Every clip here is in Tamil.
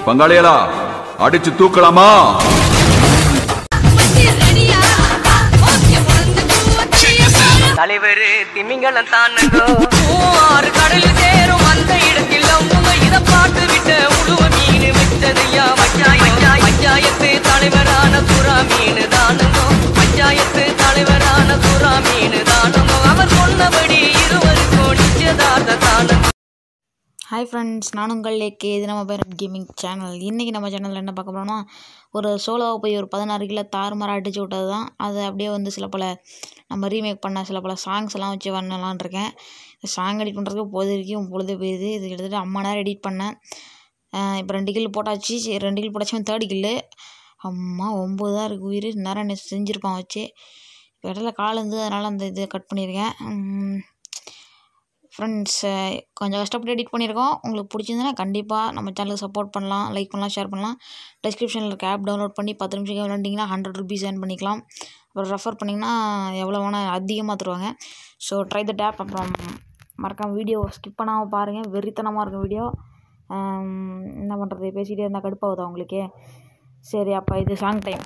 பங்காளிகளா அடிச்சு தூக்கலாமா தலைவர் திமிங்கலம் தானுங்கோ ஆறு கடலில் சேரும் அந்த இடத்தில் அவங்க இத பாட்டு விட்ட உழுவ மீன் வச்சதையா பஞ்சாயத்து பஞ்சாயத்து தலைவரான சுறா மீன் தானுங்கோ பஞ்சாயத்து தலைவரான சுறா மீன் தானுங்கோ அவர் சொன்னபடி இருவருக்கும் நிச்சயதார்த்த தானுங்கோ ஹாய் ஃப்ரெண்ட்ஸ் நான் உங்கள் ஏகே இது நம்ம பேர் கேமிங் சேனல் இன்றைக்கி நம்ம சேனலில் என்ன பார்க்க போகிறோம்னா ஒரு சோலோவை போய் ஒரு பதினாறு கிலோ தாறுமாறாக அடிச்சு விட்டது தான் அது அப்படியே வந்து சில பல நம்ம ரீமேக் பண்ண சில பல சாங்ஸ் எல்லாம் வச்சு பண்ணலான்னு இருக்கேன் சாங் எடிட் பண்ணுறதுக்கு பொழுது வரைக்கும் பொழுது போயிடுது இது கிட்டத்தட்ட அம்மா நேரம் எடிட் பண்ணேன் இப்போ ரெண்டு கில் போட்டாச்சு சரி, ரெண்டு கில் போட்டாச்சும் தேர்ட் கில்லு அம்மா ஒம்பது தான் இருக்குது உயிர் நேரம் என்ன செஞ்சுருப்பான் வச்சு இப்போ இடையில கால் இருந்து அதனால் அந்த இது கட் பண்ணியிருக்கேன் உம், ஃப்ரெண்ட்ஸ் கொஞ்சம் கஷ்டப்பட்டு எடிட் பண்ணியிருக்கோம் உங்களுக்கு பிடிச்சிருந்ததுன்னா கண்டிப்பாக நம்ம சேனலுக்கு சப்போர்ட் பண்ணலாம் லைக் பண்ணலாம் ஷேர் பண்ணலாம் டிஸ்கிரிப்ஷனில் இருக்க ஆப் டவுன்லோட் பண்ணி பத்து நிமிஷம் விளாண்டிங்கன்னா ஹண்ட்ரட் ருபீஸ் ஏர்ன் பண்ணிக்கலாம் அப்புறம் ரெஃபர் பண்ணிங்கன்னா எவ்வளோ வேணால் அதிகமாக தருவாங்க ஸோ ட்ரை த டேப் அப்புறம் மறக்காம வீடியோ ஸ்கிப் பண்ணாமல் பாருங்கள் வெறித்தனமாக இருக்கும் வீடியோ என்ன பண்ணுறது பேசிகிட்டே இருந்தால் கடுப்பாகுதா உங்களுக்கு சரி அப்போ இது சாங் டைம்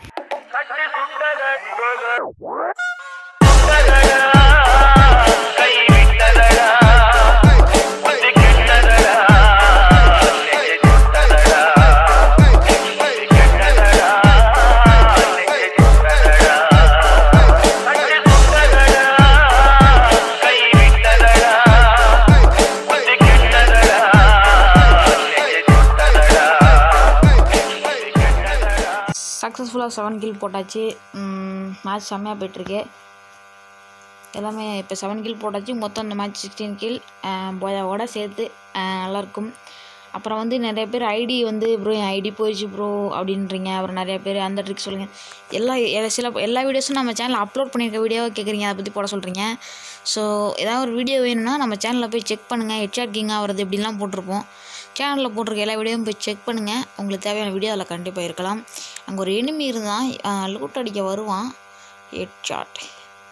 சக்ஸஸ்ஃபுல்லாக செவன் கில் போட்டாச்சு மேட்ச் செம்மையாக போயிட்டுருக்கு எல்லாமே இப்போ செவன் கில் போட்டாச்சு மொத்தம் இந்த மேட்ச் சிக்ஸ்டீன் கில் போயாவோட சேர்த்து அஹ், நல்லாயிருக்கும் அப்புறம் வந்து நிறைய பேர் ஐடி வந்து ப்ரோ என் ஐடி போயிடுச்சு ப்ரோ அப்படின்றீங்க அப்புறம் நிறைய பேர் அந்த ட்ரிக் சொல்லுங்கள் எல்லா எ- சில எல்லா வீடியோஸும் நம்ம சேனலில் அப்லோட் பண்ணியிருக்க வீடியோவை கேட்குறீங்க அதை பற்றி போட சொல்கிறீங்க ஸோ ஏதாவது ஒரு வீடியோ வேணும்னா நம்ம சேனலில் போய் செக் பண்ணுங்கள் ஹெட்ஷாட் கிங் ஆகிறது இப்படிலாம் போட்டிருப்போம் சேனலில் போட்டிருக்க எல்லா வீடியோவும் போய் செக் பண்ணுங்கள் உங்களுக்கு தேவையான வீடியோ அதில் கண்டிப்பாக இருக்கலாம் அங்கே ஒரு எனிமி இருந்தான் லூட் அடிக்க வருவான் ஹெட்ஷாட்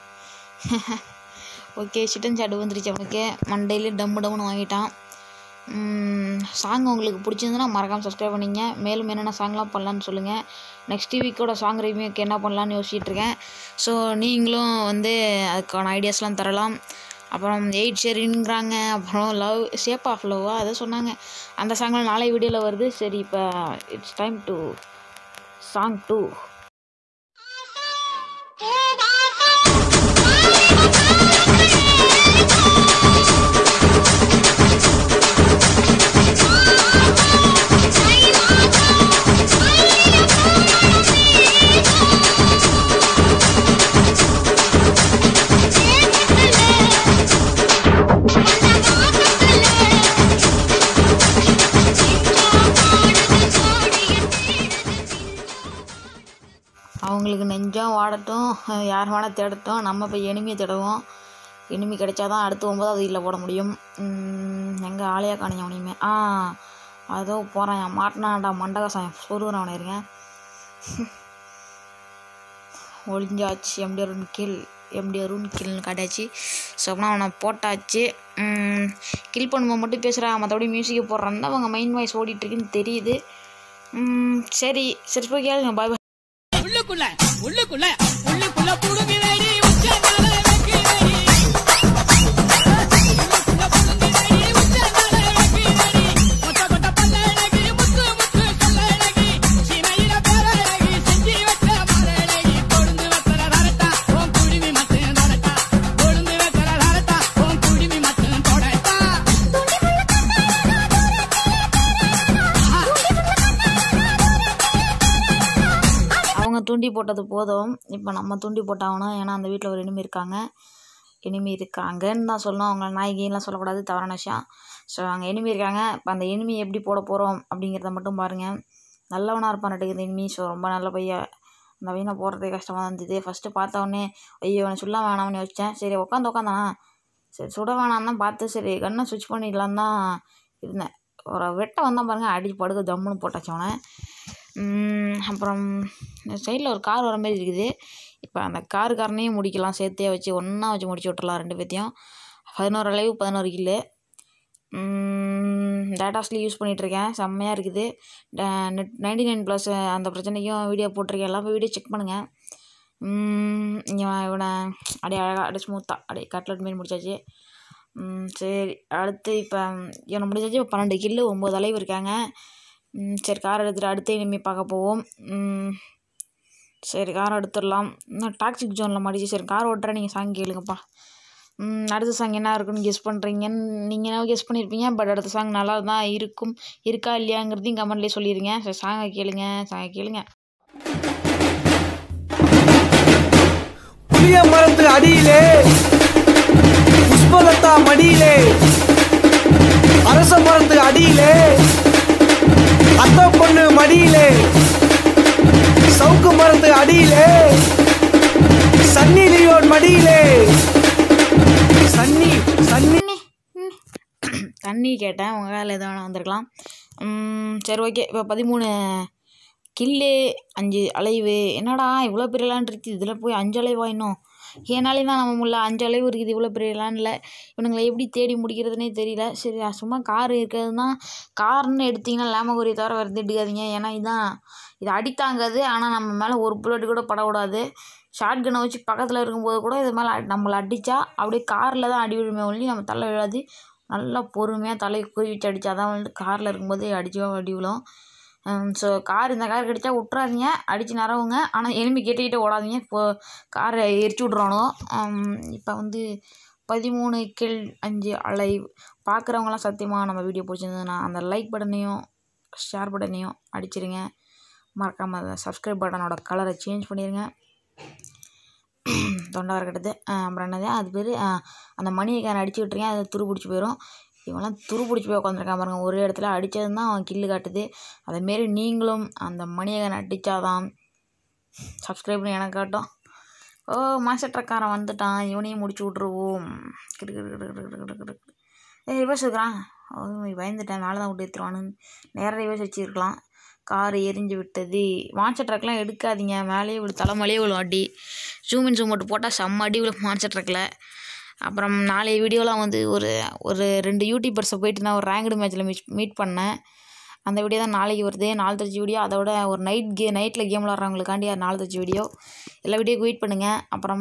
ஓகே சிட்டன் சாட் வந்துருச்சு அவனுக்கு மண்டையிலே டம்மு டம்முன்னு வாங்கிட்டான் சாங் உங்களுக்கு பிடிச்சிருந்துன்னா மறக்காமல் சப்ஸ்கிரைப் பண்ணிங்க மேலும் என்னென்ன சாங்லாம் பண்ணலான்னு சொல்லுங்கள் நெக்ஸ்ட் வீக்கோட சாங் ரிவ்யூக்கு என்ன பண்ணலான்னு யோசிச்சுட்டு இருக்கேன் ஸோ நீங்களும் வந்து அதுக்கான ஐடியாஸ்லாம் தரலாம் அப்புறம் எயிட் ஷேரிங்கிறாங்க அப்புறம் லவ் ஷேப் ஆஃப் லவ்வா அதை சொன்னாங்க அந்த சாங்லாம் நாளை வீடியோவில் வருது சரி இப்போ it's time to song to அவங்களுக்கு நெஞ்சம் வாடட்டும் யார் வேணால் தேடட்டும் நம்ம போய் எனிமியை தேடுவோம் எனிமி கிடைச்சாதான் அடுத்து ஒன்பதாவது இல்லை போட முடியும் எங்கே ஆளையா காணிங்க அவனையுமே ஆ அதோ போகிறான் என் மாட்டினான்டா மண்டகசாயம் சொருகிறான் அவனை இருங்க ஒளிஞ்சாச்சு எம்டி அருண் கில் எம்டி அருண் கில்னு காட்டியாச்சு ஸோ அப்படின்னா அவனை போட்டாச்சு கில் பண்ணும்போது மட்டும் பேசுகிறாங்க மற்றபடி மியூசிக்கை போடுறான் தான் அவங்க மைண்ட் வாய்ஸ் ஓடிட்டுருக்குன்னு தெரியுது ம், சரி சரி போய் கேளுங்க பாய் உள்ளுக்குள்ள உள்ளுக்குள்ள உள்ளுக்குள்ள புடுங்குதடி உச்சந்தால வைக்கிறடி உள்ளுக்குள்ள புடுங்குதடி உச்சந்தால வைக்கிறடி கொட்ட கொட்ட பல்லழகி முத்து முத்து சொல்லழகி சீமையில பேரழகி செஞ்சி வச்ச மரழகி கொழுந்து வைக்கிற ரரட்டா உன் குடிமி மட்டும் தொடட்டா கொழுந்து வைக்கிற ரரட்டா உன் குடிமி மட்டும் தொடட்டா அவங்க தூண்டி போட்டது போதும் இப்போ நம்ம தூண்டி போட்டாகணும் ஏன்னா அந்த வீட்டில் ஒரு எனிமி இருக்காங்க எனிமி இருக்காங்கன்னு தான் சொல்லணும் அவங்க நாய்கின்லாம் சொல்லக்கூடாது தவறான விஷயம் ஸோ அங்கே எனிமி இருக்காங்க இப்போ அந்த எனிமி எப்படி போட போகிறோம் அப்படிங்கிறத மட்டும் பாருங்கள் நல்லவனாக இருப்பான் நட்டுக்குது எனிமி ஸோ ரொம்ப நல்ல பையன் அந்த பையனை போடுறதே கஷ்டமாக தான் இருந்தது ஃபஸ்ட்டு பார்த்த உடனே ஐயோ அவனை சொல்ல வேணாம்னு யோசித்தேன் சரி உட்காந்து உட்காந்தானா சரி சுட வேணாம் தான் பார்த்து சரி கண்ணை சுவிட்ச் பண்ணிடலாம் தான் இருந்தேன் ஒரு வெட்ட வந்தான் பாருங்கள் அடிச்சு படுக்க ஜம்முன்னு போட்டாச்சு அவனை உம், அப்புறம் சைடில் ஒரு கார் வர மாதிரி இருக்குது இப்போ அந்த காருக்காரனையும் முடிக்கலாம் சேர்த்தே வச்சு ஒன்றா வச்சு முடிச்சு விட்றலாம் ரெண்டு பேர்த்தையும் பதினோரு அளவு பதினோரு கில்லு டேட்டா ஸ்லீ யூஸ் பண்ணிகிட்ருக்கேன் செம்மையாக இருக்குது நெட் நைன்டி நைன் ப்ளஸ் அந்த பிரச்சனைக்கும் வீடியோ போட்டிருக்கேன் எல்லாமே வீடியோ செக் பண்ணுங்கள் இங்கே இவனை அப்படியே அழகாக அப்படியே ஸ்மூத்தாக அப்படியே கட்லட் மீன் முடிச்சாச்சு ம், சரி அடுத்து இப்போ இவனை முடிச்சாச்சு இப்போ பன்னெண்டு கில்லு ஒம்பது அளவு இருக்காங்க ம், சரி கார் எடுத்துகிட்டு அடுத்து இனிமேல் பார்க்க போவோம் ம், சரி கார் எடுத்துடலாம் இன்னும் டாக்ஸிக் ஜோனில் மாட்டிச்சு சரி கார் ஓட்டுறேன் நீங்கள் சாங் கேளுங்கப்பா ம், அடுத்த சாங் என்ன இருக்குன்னு கெஸ் பண்ணுறீங்கன்னு நீங்கள் என்ன கெஸ் பண்ணியிருப்பீங்க பட் அடுத்த சாங் நல்லா தான் இருக்கும் இருக்கா இல்லையாங்கிறதையும் கமெண்ட்லேயே சொல்லிடுங்க சரி சாங்கை கேளுங்க சாங்கை கேளுங்க புளிய மரத்து அடியிலே புஷ்பலதா மடியிலே அரச மரத்து அடியிலே அத்த பொண்ணு மடியிலே சவுக்கு மரத்து அடியிலே சன்னி லியோன் மடியிலே சன்னி சன்னி தண்ணி கேட்டேன் உங்கள் வேலை எது வேணால் வந்திருக்கலாம் ம், சரி ஓகே இப்போ பதிமூணு கில்லு அஞ்சு அலைவு என்னடா இவ்வளோ பெரிய லேண்ட் இருக்குது இதில் போய் அஞ்சு அலைவா இன்னும் ஏனாலே தான் நம்ம முல்ல அஞ்சு அலைவு இருக்குது இவ்வளோ பெரிய லேண்டில் இவனுங்களை எப்படி தேடி முடிக்கிறதுனே தெரியல சரி அது சும்மா கார் இருக்கிறது தான் கார்னு எடுத்திங்கன்னா லேமகுரி தவிர வேறு எடுக்காதீங்க ஏன்னா இதான் இது அடித்தாங்காது ஆனால் நம்ம மேலே ஒரு புல்லட் கூட படக்கூடாது ஷார்ட் கன்னை வச்சு பக்கத்தில் இருக்கும்போது கூட இது மேலே அடி- நம்மளை அடித்தா அப்படியே காரில் தான் அடி விழுமே ஒழிஞ்சு நம்ம தலை விழாது நல்லா பொறுமையாக தலையை குறி வச்சு அடித்தா தான் வந்து காரில் இருக்கும்போது அடிச்சு அடி விழும் ஸோ கார் இந்த கார் கடிச்சா விட்றாதீங்க அடித்து நரவுங்க ஆனால் எலும்பி கேட்டுக்கிட்டே ஓடாதீங்க இப்போ காரை எரிச்சு விட்றானோ இப்போ வந்து பதிமூணு கில் அஞ்சு அலை பார்க்குறவங்களாம் சத்தியமாக நம்ம வீடியோ பிடிச்சிருந்ததுன்னா அந்த லைக் பட்டனையும் ஷேர் பட்டனையும் அடிச்சிருங்க மறக்காமல் அந்த சப்ஸ்கிரைப் பட்டனோட கலரை சேஞ்ச் பண்ணிடுங்க தொண்டை வர கட்டுது அப்புறம் என்னது அது பேர் அந்த மணியக்காரன் அடிச்சு விட்ருங்க அது துரு பிடிச்சி போயிடும் இவன்லாம் துரு பிடிச்சி போய் உட்காந்துருக்கான் பாருங்க ஒரே இடத்துல அடித்தது தான் அவன் கில்லு காட்டுது அதேமாரி நீங்களும் அந்த மணியக்காரன் அடித்தாதான் சப்ஸ்கிரைப் பண்ணி எனக்கு காட்டும் ஓ மாசற்றக்காரன் வந்துட்டான் இவனையும் முடிச்சு விட்ருவோம் கிடு கிடு கிடு கிடு கிடு கிடு கிடு ஏ ரிவர்ஸ் இருக்கிறான் ஓ பயந்துட்டேன் மேலே தான் விட்டு எடுத்துருவானு நேராக ரிவர்ஸ் வச்சுருக்கலாம் கார் எரிஞ்சு விட்டது மான்சர் ட்ரக்லாம் எடுக்காதீங்க மேலேயே விழு தலைமலையே விழும் அடி ஜூம் இன் ஜூம் மட்டும் போட்டால் செம்ம அடி விழும் மான்சர் ட்ரக்கில் அப்புறம் நாளைய வீடியோலாம் வந்து ஒரு ஒரு ரெண்டு யூடியூபர்ஸை போயிட்டு நான் ஒரு ரேங்கடு மேட்ச்சில் மீட் மீட் பண்ணேன் அந்த வீடியோ தான் நாளைக்கு வருது நாலு தச்சு வீடியோ அதோட ஒரு நைட் கே நைட்டில் கேம் விளாட்றவங்களுக்காண்டி அது நாலு தச்சு வீடியோ எல்லா வீடியோக்கு வெயிட் பண்ணுங்கள் அப்புறம்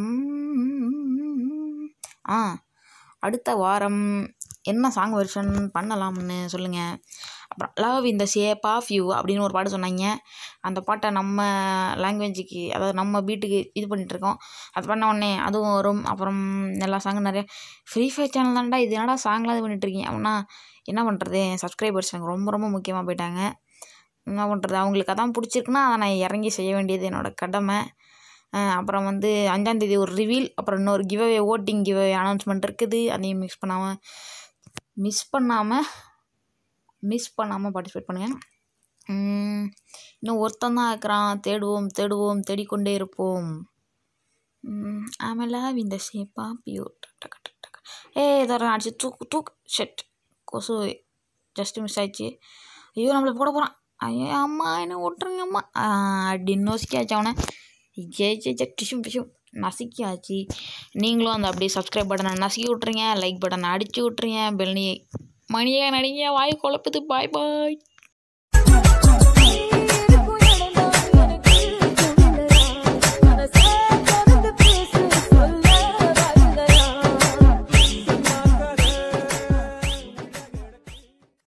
ஆ அடுத்த வாரம் என்ன சாங் வெர்ஷன் பண்ணலாம்னு சொல்லுங்கள் அப்புறம் லவ் இந்த ஷேப் ஆஃப் யூ அப்படின்னு ஒரு பாட்டு சொன்னாங்க அந்த பாட்டை நம்ம லாங்குவேஜுக்கு அதாவது நம்ம பீட்டுக்கு இது பண்ணிகிட்ருக்கோம் அது பண்ண உடனே அதுவும் வரும் அப்புறம் எல்லா சாங்கும் நிறைய ஃப்ரீ ஃபயர் சேனல் தான்டா இது என்னடா சாங்லாம் இது பண்ணிகிட்ருக்கீங்க அப்படின்னா என்ன பண்ணுறது சப்ஸ்கிரைபர்ஸ் எனக்கு ரொம்ப ரொம்ப முக்கியமாக போயிட்டாங்க என்ன பண்ணுறது அவங்களுக்கு அதான் பிடிச்சிருக்குன்னா அதை நான் இறங்கி செய்ய வேண்டியது என்னோடய கடமை அஹ் அப்புறம் வந்து அஞ்சாந்தேதி ஒரு ரிவீல் அப்புறம் இன்னொரு கிவ்அவே ஓட்டிங் கிவ்அவே அனௌன்ஸ்மெண்ட் இருக்குது அதையும் மிக்ஸ் பண்ணாமல் மிஸ் பண்ணாமல் மிஸ் பண்ணாமல் பார்ட்டிசிபேட் பண்ணுங்கள் இன்னும் ஒருத்தன் தான் இருக்கிறான் தேடுவோம் தேடுவோம் தேடிக்கொண்டே இருப்போம் ஆಮೇಲೆ இந்த ஷேப்பா பியூர் டக்கு டக்கு டக்கு ஏ இதோட அடிச்சு தூக்கு தூக்கு ஷெட் கொசு ஜஸ்ட் மிஸ் ஆயிடுச்சு ஐயோ நம்மளை போட போகிறான் ஐயோ அம்மா என்ன விட்ருங்க அம்மா அப்படின்னு நோசிக்காச்சு அவனை ஜே ஜே ஜே டிஷும் டிஷும் நசுக்கியாச்சு நீங்களும் அந்த அப்படியே சப்ஸ்கிரைப் பட்டனை நசுக்கி விட்ருங்க லைக் பட்டனை அடிச்சு விட்ருங்க பெல்னி மணியை நடிங்க வாய் குழப்புது பாய் பாய்